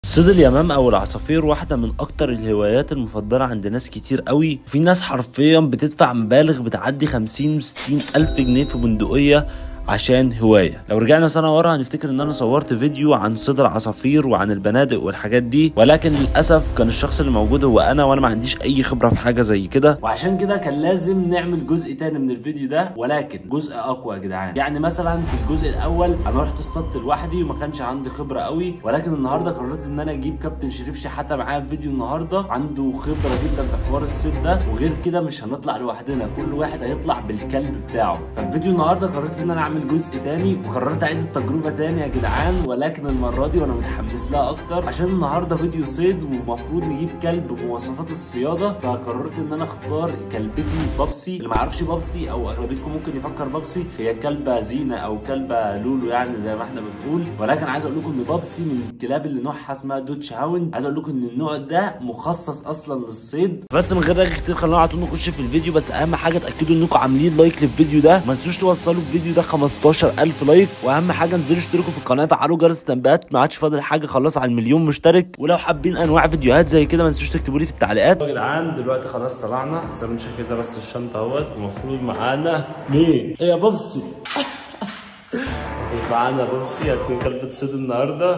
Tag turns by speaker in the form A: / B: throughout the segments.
A: صيد اليمام او العصافير واحده من اكتر الهوايات المفضله عند ناس كتير قوي في ناس حرفيا بتدفع مبالغ بتعدي 50 و 60 الف جنيه في بندقيه عشان هوايه لو رجعنا سنه ورا هنفتكر ان انا صورت فيديو عن صيد العصافير وعن البنادق والحاجات دي ولكن للاسف كان الشخص اللي موجود هو انا وانا ما عنديش اي خبره في حاجه زي كده وعشان كده كان لازم نعمل جزء تاني من الفيديو ده ولكن جزء اقوى يا جدعان يعني مثلا في الجزء الاول انا رحت اصطدت لوحدي وما كانش عندي خبره قوي ولكن النهارده قررت ان انا اجيب كابتن شريف شحاته معايا في فيديو النهارده عنده خبره جدا في حوار الصيد ده وغير كده مش هنطلع لوحدنا كل واحد هيطلع بالكلب بتاعه ففي فيديو النهارده قررت ان انا اعمل جزء تاني وقررت اعيد التجربه تاني يا جدعان ولكن المره دي وانا متحمس لها اكتر عشان النهارده فيديو صيد ومفروض نجيب كلب بمواصفات الصياده فقررت ان انا اختار كلبتي بابسي اللي ما يعرفش بابسي او اغلبيتكم ممكن يفكر بابسي هي كلبه زينه او كلبه لولو يعني زي ما احنا بنقول ولكن عايز اقول لكم ان بابسي من الكلاب اللي نوعها اسمها دوتش هاوند عايز اقول لكم ان النوع ده مخصص اصلا للصيد بس من غير رغي كتير خلونا على طول نخش في الفيديو بس اهم حاجه اتاكدوا انكم عاملين لايك للفيديو ده ما تنسوش توصلوا الفيديو ده 15000 لايك واهم حاجه انزلوا اشتركوا في القناه فعلوا جرس التنبيهات ما عادش فاضل حاجه خلاص على المليون مشترك ولو حابين انواع فيديوهات زي كده ما تنسوش تكتبوا لي في التعليقات يا جدعان دلوقتي خلاص طلعنا زي ما انتم شايفين ده بس الشنطه اهوت المفروض معانا مين؟ ايه يا بابسي المفروض معانا بابسي هتكون كلبة صيد النهارده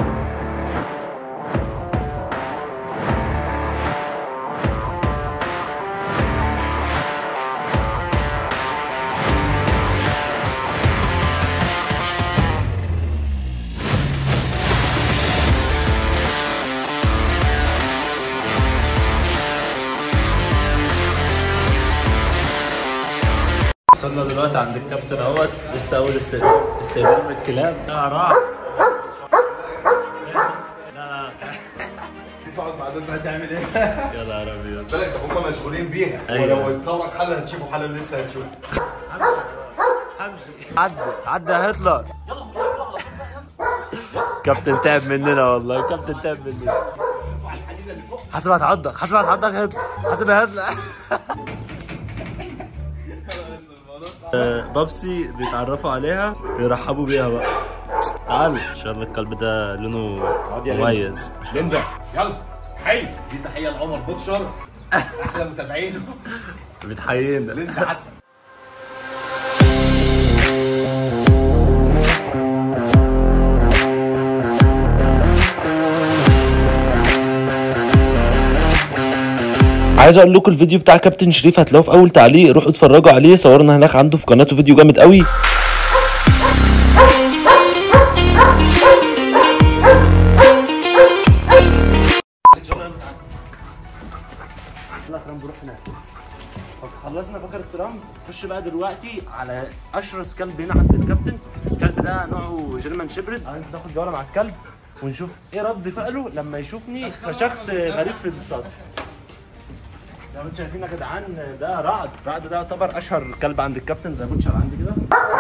A: وصلنا دلوقتي عند الكابتن اهوت لسه اول است- استقبال من الكلاب لا راح لا
B: تقعد بعدين بقى تعمل ايه؟
A: لا يا نهار ابيض
B: بالك هم مشغولين بيها
A: أيوة.
B: ولو اتصورك حلقه هتشوفوا حلقه لسه هتشوف
A: همشي عدى عدى يا هتلر كابتن تعب مننا والله كابتن تعب مننا حاسب هتعضك حاسب هتعضك يا هتلر حاسب يا هتلر بابسي بيتعرفوا عليها بيرحبوا بيها بقى تعال ان شاء الله الكلب ده لونه
B: يا
A: مميز
B: ليندا يلا حي دي تحيه لعمر بوتشر احلى متابعين
A: بتحيينا
B: ليندا عسل
A: عايز اقول لكم الفيديو بتاع كابتن شريف هتلاقوه في اول تعليق روحوا اتفرجوا عليه صورنا هناك عنده في قناته فيديو جامد قوي خلصنا فقرة الترام نخش بقى دلوقتي على اشرس كلب هنا عند الكابتن الكلب ده نوعه جيرمان شيبرد هناخد جوله مع الكلب ونشوف ايه رد فعله لما يشوفني كشخص غريب في السطح زي ما انتم شايفين يا جدعان ده رعد رعد ده يعتبر اشهر كلب عند الكابتن زي بوتشر عندي كده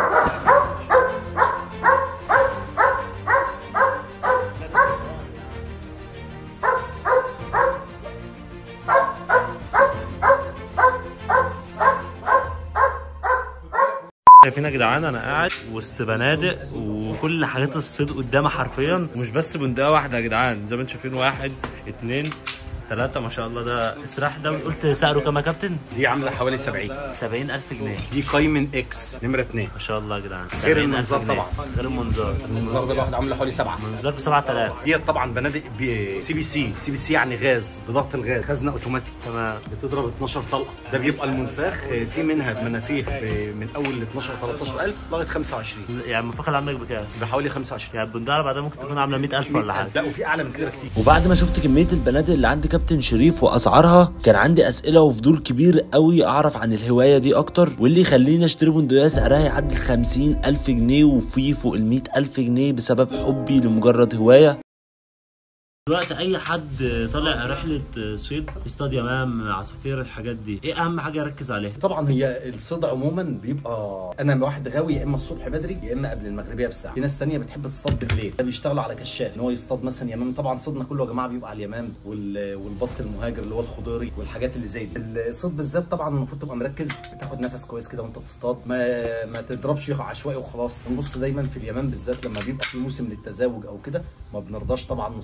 A: شايفين يا جدعان انا قاعد وسط بنادق وكل حاجات الصيد قدامي حرفيا ومش بس بندقه واحده يا جدعان زي ما انتم شايفين واحد اتنين تلاتة ما شاء الله ده السلاح ده قلت سعره كام يا كابتن؟
C: دي عامله حوالي 70
A: 70 ألف جنيه
C: دي قايمن اكس نمره 2
A: ما شاء الله يا جدعان
C: غير
A: 70 ألف
C: المنظار
A: جنيه.
C: طبعا.
A: غير المنظار
C: المنظار ده لوحده عامله حوالي 7
A: المنظار ب 7000
C: ديت طبعا بنادق بي سي بي سي سي بي سي يعني غاز بضغط الغاز خزنه اوتوماتيك
A: تمام
C: بتضرب 12 طلقه ده بيبقى المنفاخ في منها بمنافيخ ب- من اول 12 13000 لغايه 25
A: يعني المنفخه اللي عندك بكام؟
C: بحوالي 25
A: يعني البندقه بعدها ممكن تكون عامله 100000 ولا حاجه
C: لا وفي اعلى من كده كتير
A: وبعد ما شفت كمية البنادق اللي عند كابتن شريف وأسعارها كان عندي أسئلة وفضول كبير قوي أعرف عن الهواية دي أكتر واللي يخليني أشتري بندقية سعرها يعدي الخمسين ألف جنيه وفي فوق المية ألف جنيه بسبب حبي لمجرد هواية دلوقتي اي حد طالع رحله صيد يصطاد يمام عصافير الحاجات دي ايه اهم حاجه يركز عليها
C: طبعا هي الصيد عموما بيبقى انا واحد غاوي يا اما الصبح بدري يا اما قبل المغربيه بساعه في ناس تانية بتحب تصطاد بالليل ده بيشتغلوا على كشاف ان هو يصطاد مثلا يمام طبعا صيدنا كله يا جماعه بيبقى على اليمام وال- والبط المهاجر اللي هو الخضيري والحاجات اللي زي دي الصيد بالذات طبعا المفروض تبقى مركز بتاخد نفس كويس كده وانت بتصطاد ما ما تضربش عشوائي وخلاص نبص دايما في اليمام بالذات لما بيبقى في موسم للتزاوج او كده ما بنرضاش طبعا نصطاد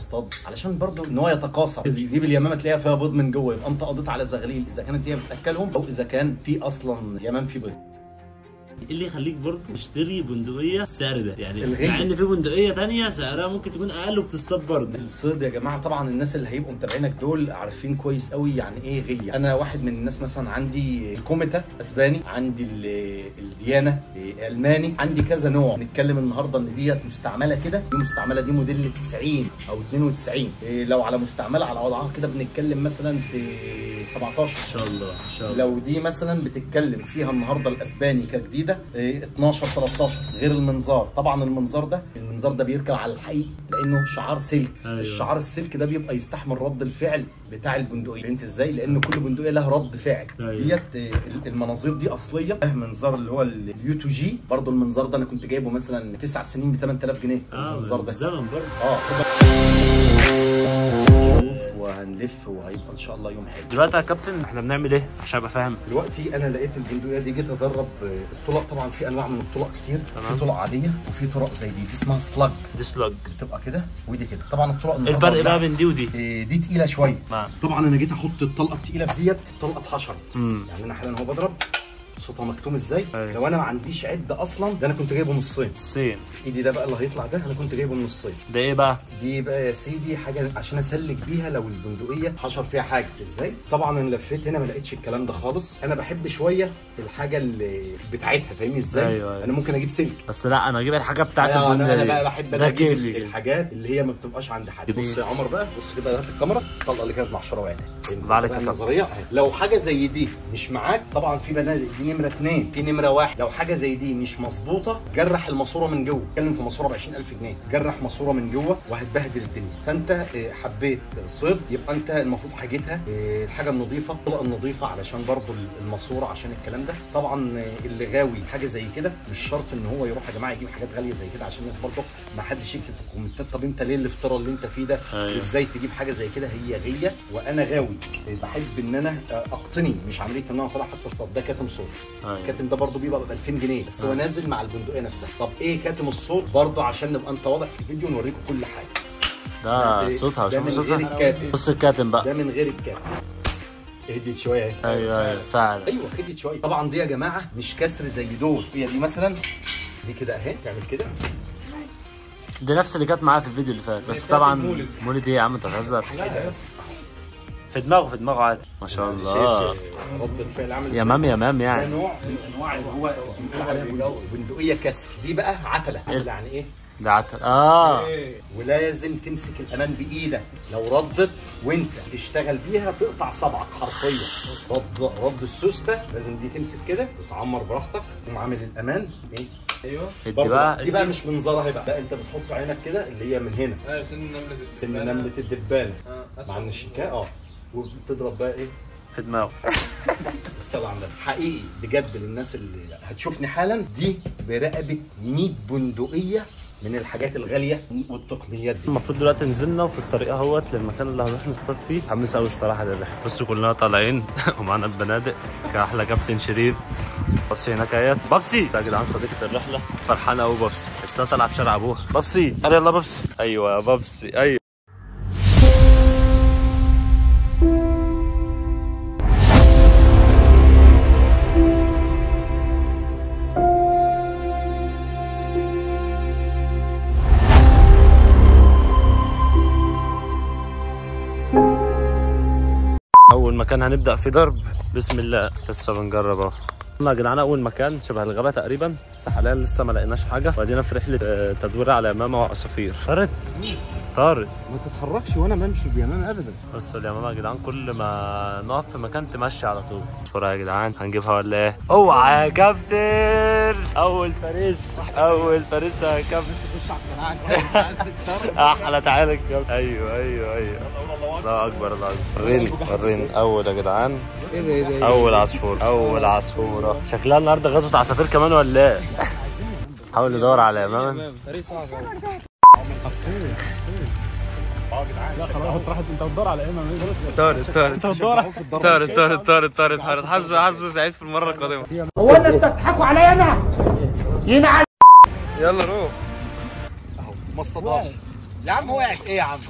C: علشان برضو ان هو يتقاصر تجيب اليمامه تلاقيها فيها بيض من جوه يبقى انت قضيت على زغليل اذا كانت هي بتاكلهم او اذا كان في اصلا يمام في بيض
A: ايه اللي يخليك برضه تشتري بندقيه السعر ده يعني
C: الغية.
A: مع ان في بندقيه تانية سعرها ممكن تكون اقل وبتصطاد برضه
C: الصيد يا جماعه طبعا الناس اللي هيبقوا متابعينك دول عارفين كويس قوي يعني ايه غيه انا واحد من الناس مثلا عندي الكوميتا اسباني عندي ال- الديانه الماني عندي كذا نوع نتكلم النهارده ان ديت مستعمله كده دي مستعمله دي موديل 90 او 92 إيه لو على مستعمله على وضعها كده بنتكلم مثلا في 17
A: ان شاء الله ان شاء الله
C: لو دي مثلا بتتكلم فيها النهارده الاسباني كجديده إيه، 12 13 غير المنظار طبعا المنظار ده المنظار ده بيركب على الحقيقي لانه شعار سلك
A: أيوة.
C: الشعار السلك ده بيبقى يستحمل رد الفعل بتاع البندقيه فهمت ازاي لان كل بندقيه لها رد فعل
A: أيوة.
C: ديت إيه، المناظير دي اصليه ده منظار اللي هو اليو 2 جي برضه المنظار ده انا كنت جايبه مثلا 9 سنين ب 8000 جنيه
A: اه
C: المنظار ده
A: زمن برضه
C: اه شوف وهنلف وهيبقى ان شاء الله يوم حلو
A: دلوقتي يا كابتن احنا بنعمل ايه عشان ابقى فاهم
C: دلوقتي انا لقيت البندقيه دي جيت ادرب آه، الطلق طبعا في انواع من الطلق كتير
A: تمام.
C: في طلق عاديه وفي طرق زي دي دي اسمها سلاج
A: ديسلوج
C: بتبقى كده ودي كده طبعا الطرق
A: ايه
C: النهاردة
A: الفرق بقى
C: لا،
A: بين دي ودي
C: آه، دي تقيله شويه
A: نعم
C: طبعا انا جيت احط الطلقه التقيله في ديت طلقه حشره
A: امم
C: يعني انا حالا هو بضرب صوتها مكتوم ازاي
A: أيوة.
C: لو انا ما عنديش عده اصلا ده انا كنت جايبه نصين
A: الصين
C: ايدي ده بقى اللي هيطلع ده انا كنت جايبه من الصين
A: ده ايه بقى
C: دي بقى يا سيدي حاجه عشان اسلك بيها لو البندقيه حشر فيها حاجه ازاي طبعا انا لفيت هنا ما لقيتش الكلام ده خالص انا بحب شويه الحاجه اللي بتاعتها فاهمني ازاي
A: أيوة، أيوة.
C: انا ممكن اجيب سلك
A: بس لا انا اجيب الحاجه بتاعت
C: انا
A: البندقيه
C: انا
A: دي.
C: بقى بحب
A: ده
C: انا اجيب
A: كيلي كده.
C: الحاجات اللي هي ما بتبقاش عند حد
A: جميل.
C: بص يا عمر بقى بص كده هات الكاميرا الطلقه اللي كانت محشوره وقعت
A: الله عليك يا كابتن.
C: النظريه أهي. لو حاجه زي دي مش معاك طبعا في بنادق دي نمره اثنين في نمره واحد لو حاجه زي دي مش مظبوطه جرح الماسوره من جوه اتكلم في ماسوره ب 20000 جنيه جرح ماسوره من جوه وهتبهدل الدنيا فانت آه، حبيت صيد يبقى انت المفروض حاجتها آه، الحاجه النظيفه الطلقه النظيفه علشان برضو الماسوره عشان الكلام ده طبعا آه، اللي غاوي حاجه زي كده مش شرط ان هو يروح يا جماعه يجيب حاجات غاليه زي كده عشان الناس برضو ما حدش يكتب في الكومنتات طب انت ليه الافتراء اللي انت فيه ده
A: أيوة.
C: ازاي تجيب حاجه زي كده هي غيه وانا غاوي بحب ان انا آه، اقتني مش عمليه ان انا طالع حتى اصطاد ده كاتم صوت
A: أيوة.
C: الكاتم ده برضو بيبقى ب 2000 جنيه بس هو
A: آه.
C: نازل مع البندقيه نفسها طب ايه كاتم الصوت برضو عشان نبقى انت واضح في الفيديو ونوريكم كل حاجه
A: ده
C: إيه،
A: صوتها
C: ده
A: شوف
C: من
A: صوتها
C: غير الكاتم
A: بص الكاتم بقى
C: ده من غير الكاتم اهدي شويه اهي
A: ايوه ايوه فعلا
C: ايوه خدت شويه طبعا دي يا جماعه مش كسر زي دول هي دي مثلا دي كده اهي تعمل كده
A: دي نفس اللي كانت معايا في الفيديو اللي فات بس طبعا مولد ايه يا عم انت بتهزر
C: حاجه بس
A: في دماغه في دماغه عادي ما شاء الله
C: شايف رد الفعل عامل
A: يا مام يا مام
C: ده
A: يعني
C: نوع من انواع اللي هو بنقول عليها بندق- بندقيه كسر دي بقى عتله عتله يعني ايه
A: ده عت... اه
C: ولازم تمسك الامان بايدك لو ردت وانت تشتغل بيها تقطع صبعك حرفيا رد رد السوسته لازم دي تمسك كده وتعمر براحتك تقوم عامل الامان ايه
B: ايوه
A: ادي
C: برضه
A: بقى
C: دي بقى
A: ادي.
C: مش منظرها بقى لا انت بتحط عينك كده اللي هي من هنا
B: ايوه سن النمله زي
C: سن نمله الدبانه
B: اه
C: مع
B: اسمع
C: النشنكاء اه وبتضرب بقى ايه
A: في دماغه
C: الصلاة على النبي حقيقي بجد للناس اللي هتشوفني حالا دي برقبة 100 بندقية من الحاجات الغالية والتقنيات دي
A: المفروض دلوقتي نزلنا وفي الطريق اهوت للمكان اللي هنروح نصطاد فيه متحمس قوي الصراحه ده بصوا كلنا طالعين ومعانا البنادق كاحلى كابتن شريف بابسي هناك اهيت بابسي يا جدعان صديقه الرحله فرحانه قوي بابسي لسه طالعه في شارع ابوها بابسي قال يلا بابسي ايوه يا بابسي ايوه اول مكان هنبدا في ضرب بسم الله لسه بنجرب اهو يا جدعان اول مكان شبه الغابه تقريبا بس حاليا لسه ما لقيناش حاجه وادينا في رحله آه، تدوير على يمامه وعصافير طارت طارت
C: ما تتحركش وانا بمشي بيمامة ابدا
A: بصوا اليمامه يا جدعان كل ما نقف في مكان تمشي على طول بسرعه يا جدعان هنجيبها ولا ايه اوعى يا كابتن اول فارس اول فارس يا كابتن احلى تعالى يا كابتن ايوه ايوه ايوه الله اكبر الله اكبر وريني وريني اول يا جدعان
B: ايه ده ايه ده
A: اول عصفور اول عصفوره شكلها النهارده غزوه عصافير كمان ولا ايه حاول ندور على يمامه
B: طريق صعب
A: طارت طارت طارت طارت طارت طارت طارت حظ حظ سعيد في المره القادمه
D: هو انت بتضحكوا عليا انا؟ ينعل
A: يلا روح
C: اهو ما اصطادهاش
B: يا عم وقعت ايه يا عم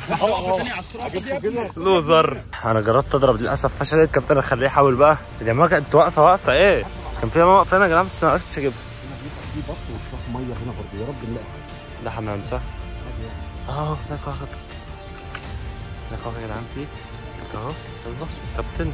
A: لوزر انا جربت اضرب للاسف فشلت كابتن اخليه يحاول بقى يا ما كانت واقفه واقفه ايه بس كان فيها واقفه هنا يا جدعان بس ما عرفتش اجيبها
C: في بط وشويه ميه هنا برضه يا رب نلاقي
A: ده حمام صح؟ اه هناك واحد هناك واحد يا جدعان فيه هناك اهو يلا كابتن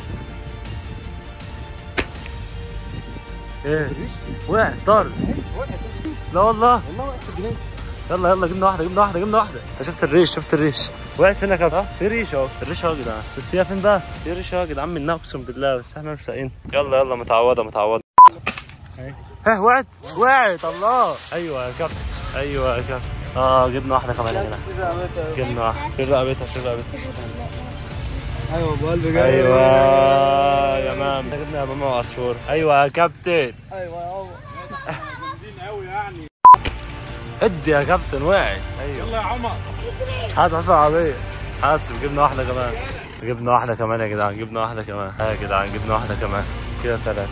A: ايه وقع طار لا والله
C: والله وقت الجنيه
A: يلا يلا جبنا واحده جبنا واحده جبنا واحده أنا شفت الريش شفت الريش وقعت فين يا كابتن؟ اه في ريش اهو الريش اهو يا جدعان بس هي فين بقى؟ في ريش اهو يا جدعان منها اقسم بالله بس احنا مش لاقيين يلا يلا متعوضه متعوضه ها وقعت وقعت الله ايوه يا كابتن ايوه يا كابتن اه جبنا واحده كمان يا جدعان جبنا واحده شيل رقبتها شيل رقبتها
B: ايوه بقلبي
A: ايوه يا مام جبنا يا ماما وعصفور ايوه يا كابتن
B: ايوه يا عمر جامدين قوي يعني
A: ادي يا كابتن وقعت ايوه
B: يلا يا عمر
A: حاسب حاسب العربية حاسب جبنا واحدة كمان جبنا واحدة كمان يا جدعان جبنا واحدة كمان ها يا جدعان جبنا واحدة كمان كده ثلاثة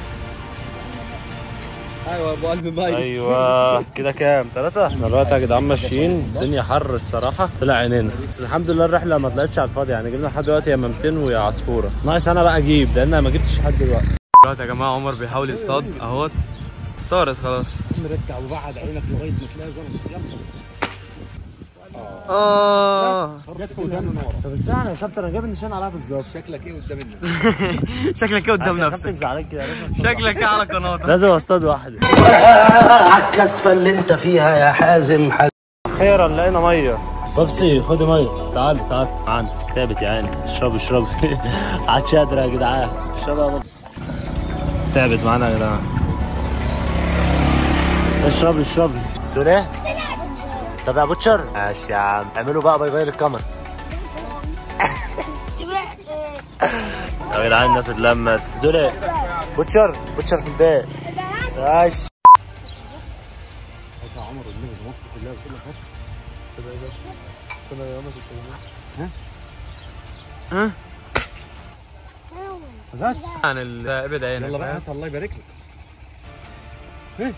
B: ايوه يا ابو قلبي ميت
A: ايوه كده كام ثلاثة احنا دلوقتي يا جدعان ماشيين الدنيا حر الصراحة طلع عينينا بس الحمد لله الرحلة ما طلعتش على الفاضي يعني جبنا لحد دلوقتي يا مامتين ويا عصفورة ناقص انا بقى اجيب لان أنا ما جبتش لحد دلوقتي
E: دلوقتي يا جماعه عمر بيحاول يصطاد اهوت طارت خلاص
C: مرجع وبعد عينك لغايه ما تلاقي زلمه يلا
E: اه
C: جت في ودانه نار
A: طب استنى يا كابتن انا جايب النشان عليها بالظبط
C: شكلك ايه قدام الناس
E: شكلك ايه قدام
A: كابتن
E: نفسك
A: زعلان كده لازم أصطاد
E: شكلك ايه على قناتك
A: لازم اصطاد واحدة
F: على الكسفة اللي انت فيها يا حازم
A: اخيرا لقينا ميه بيبسي خدي ميه تعال تعال تعال تعبت يا عيني اشربي اشربي عادش قادرة يا جدعان اشربي يا بيبسي تعبت معانا يا جدعان اشربي اشربي تقول ايه؟ طب يا بوتشر ماشي يا عم اعملوا بقى باي باي للكاميرا يا جدعان الناس اتلمت تقول ايه؟ بوتشر بوتشر في البيت ماشي
C: يا عمر والنبي مصر كلها بتقول لك
E: عن ال- ابعد عينك
C: يلا بقى هات الله يبارك لك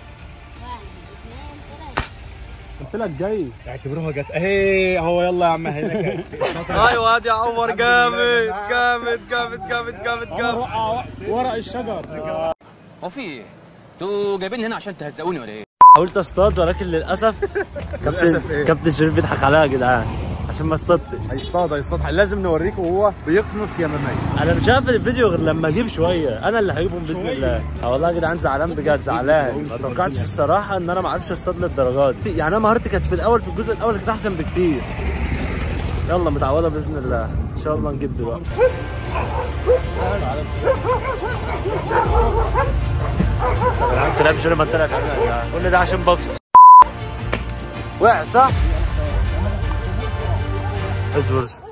C: قلت لك جاي
B: اعتبروها جت اهي هو يلا يا عم هنا
E: ايوه هادي يا عمر جامد جامد جامد جامد جامد جامد
C: ورق الشجر
G: هو في ايه؟ انتوا جايبيني هنا عشان تهزقوني ولا ايه؟
A: حاولت اصطاد ولكن للاسف كابتن كابتن شريف بيضحك عليا يا جدعان عشان ما اصطدتش
B: هيصطاد هيصطاد لازم نوريكم وهو بيقنص يمامية
A: انا مش هقفل الفيديو غير لما اجيب شويه انا اللي هجيبهم باذن الله اه والله يا جدعان زعلان بجد زعلان ما توقعتش الصراحه ان انا ما عرفتش اصطاد للدرجات دي يعني انا مهارتي كانت في الاول في الجزء الاول كانت احسن بكتير يلا متعوضه باذن الله ان شاء الله نجيب دلوقتي يا جدعان تلعب شنو ما طلعت علينا يا جدعان كل ده عشان بابس وقعت صح؟ اصبر اصبر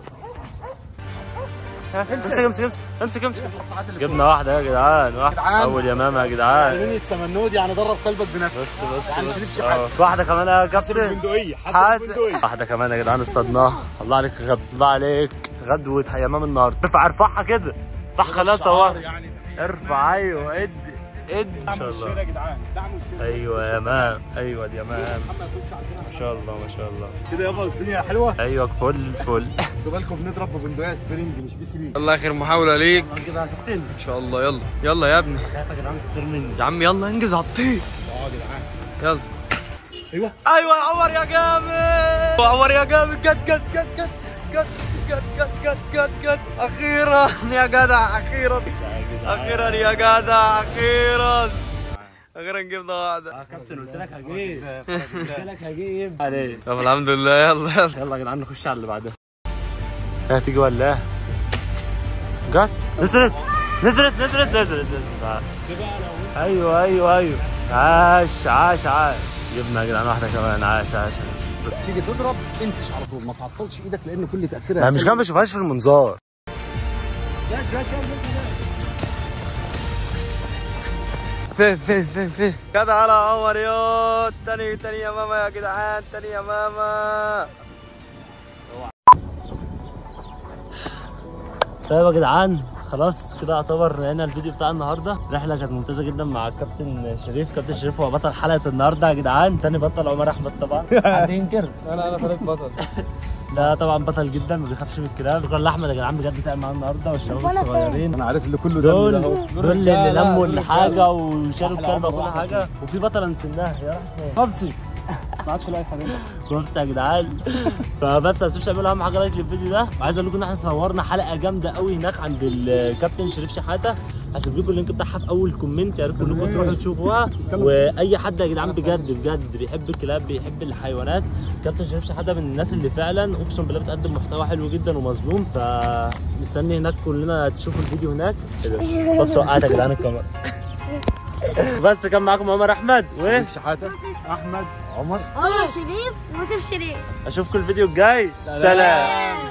A: ها، امسك امسك امسك امسك امسك جبنا واحدة يا جدعان واحدة أول يمامة يا جدعان
B: مين السمنود يعني درب قلبك بنفسك
A: بس بس
B: يعني
A: بس
B: شريف
A: آه. واحدة كمان يا
B: حسب
A: كابتن
B: البندقية حسب
A: حاسب
B: البندقية
A: واحدة كمان يا جدعان اصطادناها الله عليك غد الله عليك غدوة يمام النهاردة ارفع ارفعها كده ارفع خليها صور
B: يعني
A: ارفع ايوه ادي ادي ان شاء
B: دعموا الشير
A: الله
B: يا جدعان دعموا الشير
A: ايوه يا مام ايوه يا مام ما شاء الله ما شاء الله
B: كده يابا الدنيا حلوة
A: ايوه فل فل
B: خدوا بالكم بنضرب ببندقية سبرينج مش بي سي بي
E: يلا اخر محاولة ليك
A: نجيبها يا كابتن
E: ان شاء الله يلا يلا يا ابني
A: خايف يا جدعان كتير مني
E: يا عم يلا انجز على الطيب
B: اه يا جدعان
E: يلا
B: ايوه
E: ايوه يا عمر يا جامد يا عمر يا جامد جد جد جد جد جد جد جد جد جد جد اخيرا يا جدع اخيرا اخيرا يا جدع اخيرا اخيرا جبنا واحده
A: يا كابتن قلت لك هجيب قلت لك هجيب عليك
E: طب الحمد لله يلا يلا
A: يلا يا جدعان نخش على اللي بعدها هتيجي ولا جت نزلت نزلت نزلت نزلت نزلت عاش. ايوه ايوه ايوه عاش عاش عاش جبنا يا جدعان واحده كمان عاش عاش
C: تيجي تضرب انتش على طول ما تعطلش ايدك لان كل تاثيرها
A: انا مش كمان بشوفهاش في المنظار
E: فين فين فين فين جدع على عمر يا تاني تاني يا ماما يا جدعان تاني يا ماما
A: طيب يا جدعان خلاص كده اعتبر هنا الفيديو بتاع النهارده رحله كانت ممتازه جدا مع الكابتن شريف كابتن شريف هو بطل حلقه النهارده يا جدعان تاني بطل عمر احمد طبعا حد ينكر
E: انا انا طالب بطل
A: ده طبعا بطل جدا ما بيخافش من الكلام شكرا لاحمد يا جدعان بجد تعب معانا النهارده والشباب الصغيرين
E: انا عارف اللي كله
A: دول
E: ده
A: دول اللي لموا الحاجه وشالوا الكلبه وكل حاجه وفي بطله نسيناها يا رحمه
E: ببسي ما عادش لاقي حبيبي
A: بص يا جدعان فبس ما تنسوش تعملوا اهم حاجه لايك للفيديو ده وعايز اقول لكم ان احنا صورنا حلقه جامده قوي هناك عند الكابتن شريف شحاته هسيب لكم اللينك بتاعها في اول كومنت يا ريت كلكم تروحوا تشوفوها واي حد يا جدعان بجد بجد بيحب الكلاب بيحب الحيوانات كابتن شريف شحاته من الناس اللي فعلا اقسم بالله بتقدم محتوى حلو جدا ومظلوم فمستني هناك كلنا تشوفوا الفيديو هناك إيه ده؟ بص وقعت يا جدعان الكاميرا بس كان معاكم عمر احمد و
E: شحاته
A: احمد عمر
H: اه شريف ويوسف شريف
A: اشوفكم الفيديو الجاي سلام